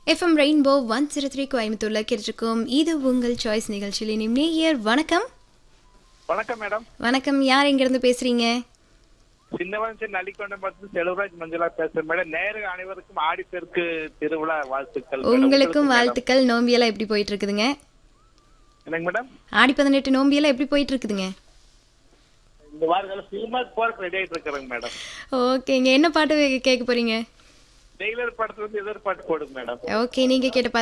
FM rainbow one zero three கோயம்புத்தூர்ல கேட்டிருக்கோம் இது உங்கள் சாய்ஸ் நிகழ்ச்சியில் இனி நேயர் வணக்கம் வணக்கம் மேடம் வணக்கம் யார் எங்கிருந்து பேசுறீங்க சின்னவன் நலிக்கொண்டம் பார்த்து செல்வராஜ் மஞ்சளா பேசுறேன் மேடம் நேரு அனைவருக்கும் ஆடிப்பெருக்கு திருவிழா வாழ்த்துக்கள் மேடம். உங்களுக்கும் மேடம். வாழ்த்துக்கள் நோம்பியெல்லாம் எப்படி போயிட்டு இருக்குதுங்க என்னங்க மேடம் ஆடி பதினெட்டு நோம்பியெல்லாம் எப்படி போயிட்டு இருக்குதுங்க இந்த வாரத்துல சினிமா போறதுக்கு ரெடி ஆயிட்டு இருக்கிறேங்க மேடம் ஓகேங்க என்ன பாட்டு கேட்க போறீங்க டெய்லர் படத்துல இருந்து எதிர் பாட்டு போடுங்க மேடம் ஓகே நீங்க கேட்ட